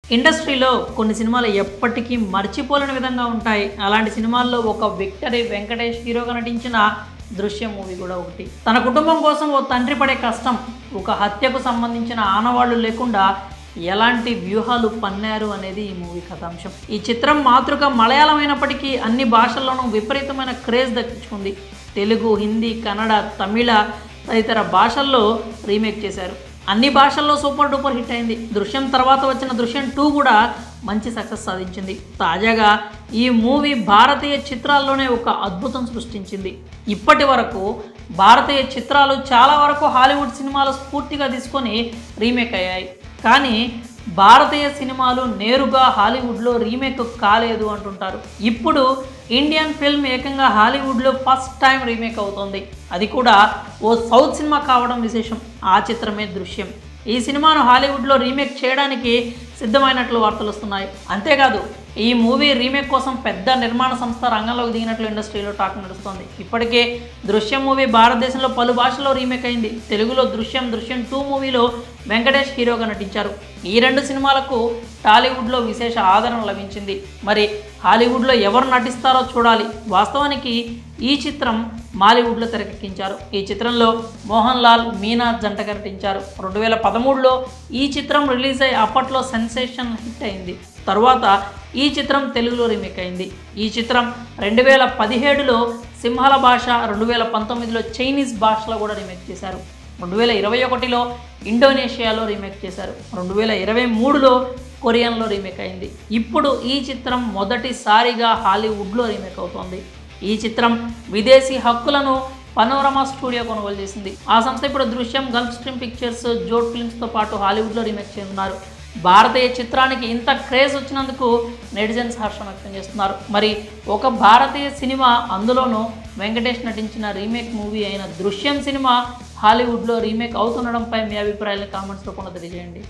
ఇండస్ట్రీలో కొన్ని సినిమాలు ఎప్పటికీ మర్చిపోలేని విధంగా ఉంటాయి అలాంటి సినిమాల్లో ఒక విక్టరీ వెంకటేష్ హీరోగా నటించిన దృశ్యం మూవీ కూడా ఒకటి తన కుటుంబం కోసం ఓ తండ్రి పడే కష్టం ఒక హత్యకు సంబంధించిన ఆనవాళ్లు లేకుండా ఎలాంటి వ్యూహాలు పన్నారు అనేది ఈ మూవీ కథాంశం ఈ చిత్రం మాతృక మలయాళం అయినప్పటికీ అన్ని భాషల్లోనూ విపరీతమైన క్రేజ్ దక్కించుకుంది తెలుగు హిందీ కన్నడ తమిళ తదితర భాషల్లో రీమేక్ చేశారు అన్ని భాషల్లో సూపర్ డూపర్ హిట్ అయింది దృశ్యం తర్వాత వచ్చిన దృశ్యం టూ కూడా మంచి సక్సెస్ సాధించింది తాజాగా ఈ మూవీ భారతీయ చిత్రాల్లోనే ఒక అద్భుతం సృష్టించింది ఇప్పటి వరకు భారతీయ చిత్రాలు చాలా వరకు హాలీవుడ్ సినిమాలు స్ఫూర్తిగా తీసుకొని రీమేక్ అయ్యాయి కానీ భారతీయ సినిమాలు నేరుగా హాలీవుడ్లో రీమేక్ కాలేదు అంటుంటారు ఇప్పుడు ఇండియన్ ఫిల్మ్ ఏకంగా హాలీవుడ్లో ఫస్ట్ టైం రీమేక్ అవుతోంది అది కూడా ఓ సౌత్ సినిమా కావడం విశేషం ఆ చిత్రమే దృశ్యం ఈ సినిమాను హాలీవుడ్లో రీమేక్ చేయడానికి సిద్ధమైనట్లు వార్తలు వస్తున్నాయి అంతేకాదు ఈ మూవీ రీమేక్ కోసం పెద్ద నిర్మాణ సంస్థ రంగంలోకి దిగినట్లు ఇండస్ట్రీలో టాక్ నడుస్తోంది ఇప్పటికే దృశ్యం మూవీ భారతదేశంలో పలు భాషల్లో రీమేక్ అయింది తెలుగులో దృశ్యం దృశ్యం టూ మూవీలో వెంకటేష్ హీరోగా నటించారు ఈ రెండు సినిమాలకు టాలీవుడ్లో విశేష ఆదరణ లభించింది మరి హాలీవుడ్లో ఎవరు నటిస్తారో చూడాలి వాస్తవానికి ఈ చిత్రం మాలీవుడ్లో తెరకెక్కించారు ఈ చిత్రంలో మోహన్ లాల్ మీనా జంటగా నటించారు రెండు వేల పదమూడులో ఈ చిత్రం రిలీజ్ అయ్యి అప్పట్లో సెన్సేషన్ హిట్ అయింది తరువాత ఈ చిత్రం తెలుగులో రీమేక్ అయింది ఈ చిత్రం రెండు వేల పదిహేడులో సింహళ భాష రెండు వేల పంతొమ్మిదిలో చైనీస్ భాషలో కూడా రీమేక్ చేశారు రెండు వేల ఇరవై ఒకటిలో ఇండోనేషియాలో రీమేక్ చేశారు రెండు వేల ఇరవై మూడులో కొరియన్లో రీమేక్ అయింది ఇప్పుడు ఈ చిత్రం మొదటిసారిగా హాలీవుడ్లో రీమేక్ అవుతోంది ఈ చిత్రం విదేశీ హక్కులను పనోరమా స్టూడియో కొనుగోలు చేసింది ఆ సంస్థ ఇప్పుడు Drishyam Gulf Stream Pictures Jot ఫిల్మ్స్తో పాటు హాలీవుడ్లో రీమేక్ చేయనున్నారు భారతీయ చిత్రానికి ఇంత క్రేజ్ వచ్చినందుకు నెటిజన్స్ హర్షం వ్యక్తం చేస్తున్నారు మరి ఒక భారతీయ సినిమా అందులోనూ వెంకటేష్ నటించిన రీమేక్ మూవీ అయిన దృశ్యం సినిమా హాలీవుడ్లో రీమేక్ అవుతుండడంపై మీ అభిప్రాయాలను కామెంట్స్ రూపంలో తెలియజేయండి